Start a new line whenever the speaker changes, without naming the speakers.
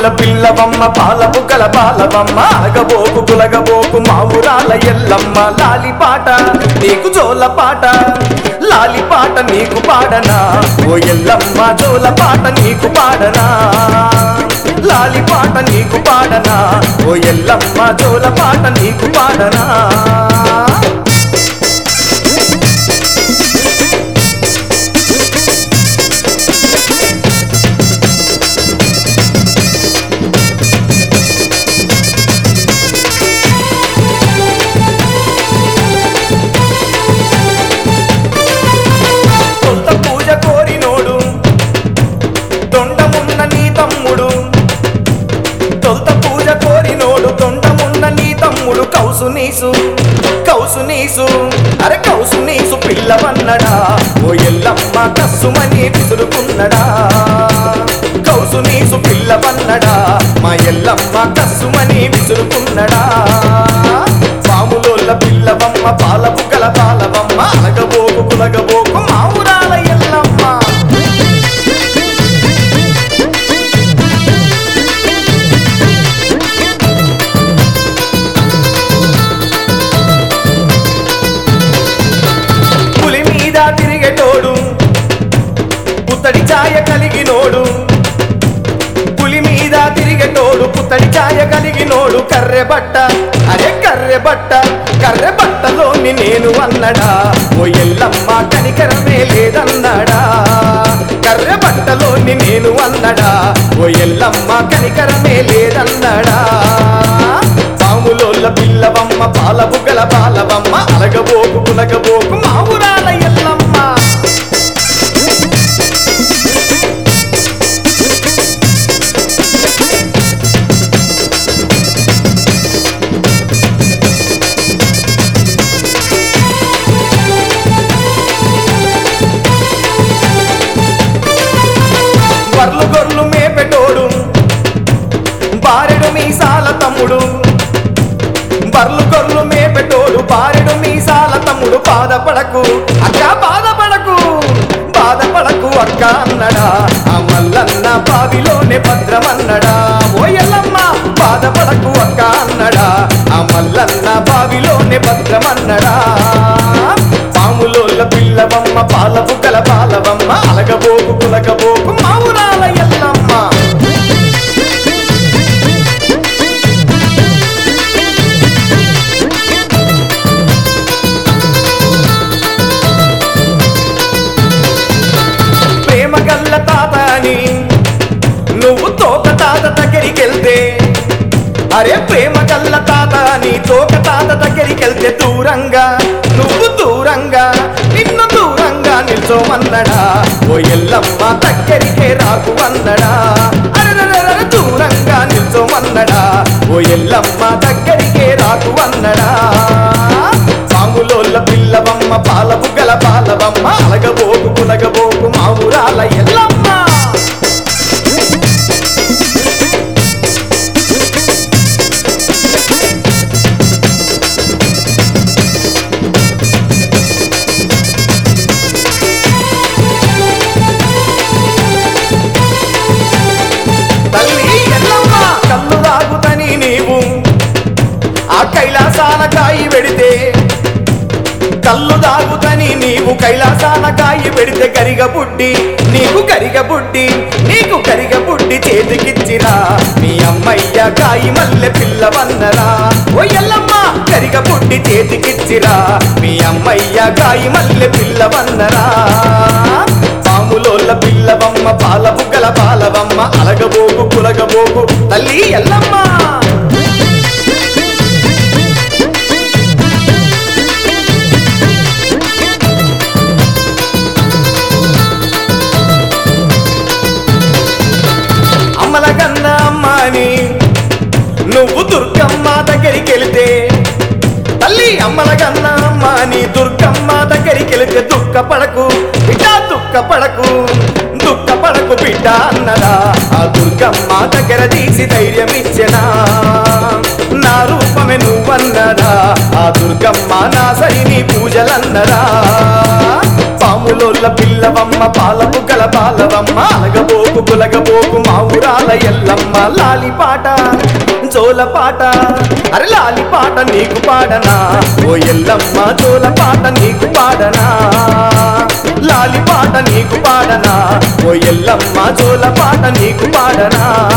పాములోళ్ళ పిల్లవమ్మ పాలపు కల బాలవమ్మ అలగబోకు గులగబోకు మావురాల ఎల్లమ్మ లాలిపాట నీకు జోల పాట లాలిపాట నీకు పాడనా ఓ ఎల్లమ్మ జోల పాట నీకు పాడనా లాలిపాట నీకు పాడనా ఓ ఎల్లమ్మ జోల పాట నీకు పాడనా కొత్త పూజ కోరినోడు తొండమున్న నీ తమ్ముడు తొంత పూజ కోరినోడు తొండమున్న నీ తమ్ముడు కౌసు నీసు కౌసు నీసు అరే కౌసు నీసు పిల్లవన్నడా ఓ ఎల్లమ్మ కస్సుమని విసురుకున్నడా కౌసు నీసు పిల్లవన్నడా మా ఎల్లమ్మ కస్సుమని విసురుకున్నడా పాములోళ్ళ పిల్లవమ్మ పాలపు కల పాలవమ్మ అలగబోకు కులగబోకు మావురాల ఎల్లమ్మ పులి మీద తిరిగేటోడు పుత్తడి ఛాయ కలిగినోడు పులి మీద తిరిగేటోడు పుత్తడి ఛాయ కలిగినోడు కర్రె బట్ట అరే కర్రె బట్ట కర్రె బట్టలోని నేను అన్నడా ఓ ఎల్లమ్మ కనికరమే లేదన్నాడా కర్రె బట్టలోని నేను అన్నడా ఓ ఎల్లమ్మ కనికరమే లేదన్నాడా పాములోళ్ళ పిల్లవమ్మ పాల బుగ్గల బాలవమ్మ అలగబోకు కులగబోకు మా ఊరాల ఎల్లమ్మ వర్లు గొర్లు మేపెటోడు బారెడు మీసాల తమ్ముడు బర్లు గొర్లు మేపెటోడు బారెడు మీసాల తమ్ముడు బాధపడకు అక్క బాధపడకు బాధపడకు అక్క అన్నడా ఆ మల్లన్న బావిలోనే భద్రమన్నడా ఓ ఎల్లమ్మ బాధపడకు అక్క అన్నడా ఆ మల్లన్న బావిలోనే భద్రమన్నడా పాములోళ్ళ పిల్లవమ్మ పాలపు కల పాలవమ్మ అలగబోకు కులగబోకు మావురాల ఎల్లమ్మ ప్రేమ గల్ల తాత అని నువ్వు తోక తాత దగ్గరికి వెళ్తే అరే ప్రేమ గల్ల తాత అని తోక తాత దగ్గరికి వెళ్తే దూరంగా నువ్వు దూరంగా నిన్ను దూరంగా నిల్చోమన్నడా ఓ ఎల్లమ్మ దగ్గరికే రాకు అన్నడా అరెరెరెరె దూరంగా నిల్చోమన్నడా ఓ ఎల్లమ్మ దగ్గరికే రాకు అన్నడా పాములోళ్ళ పిల్లవమ్మ పాల బుగ్గల పాలవమ్మ అలగబోకు కులగబోకు మా ఊరాల ఎల్లమ్మ తల్లి ఎల్లమ్మ కళ్ళు తాగుతని నీవు ఆ కైలాసాల కాయి పెడితే కళ్ళు దాగుతని నీవు కైలాసాల కాయి పెడితే కరిగ బుడ్డి నీకు కరిగ బుడ్డి నీకు కరిగ బుడ్డి చేతికిచ్చిరా మీ అమ్మయ్య కాయి మల్లె పిల్లవన్నరా ఓ ఎల్లమ్మ కరిగ బుడ్డి చేతికిచ్చిరా మీ అమ్మయ్య కాయి మల్లె పిల్లవన్నరా పాములోళ్ళ పిల్లవమ్మ పాల బుగ్గల పాలవమ్మ అలగబోకు కులగబోకు తల్లి ఎల్లమ్మ అమ్మల కన్న అమ్మని నువ్వు దుర్గమ్మ దగ్గరికి వెళితే తల్లి అమ్మల కన్న అమ్మని దుర్గమ్మ దగ్గరికి వెళితే దుఃఖపడకు బిడ్డ దుఃఖపడకు దుఃఖపడకు బిడ్డ అన్నదా ఆ దుర్గమ్మ దగ్గర తీసి ధైర్యం ఇచ్చెనా నా రూపమే నువ్వన్నదా ఆ దుర్గమ్మ నా సరిని పూజలన్నదా పాము పావులోళ్ళ పిల్లవమ్మ పాలపు గల బాలవమ్మ అలగబోకు గులగబోకు మా ఊరాల ఎల్లమ్మ లాలి పాట జోల పాట అరే లాలి పాట నీకు పాడనా ఓ ఎల్లమ్మ జోల పాట నీకు పాడనా లాలి పాట నీకు పాడనా ఓ ఎల్లమ్మ జోల పాట నీకు పాడనా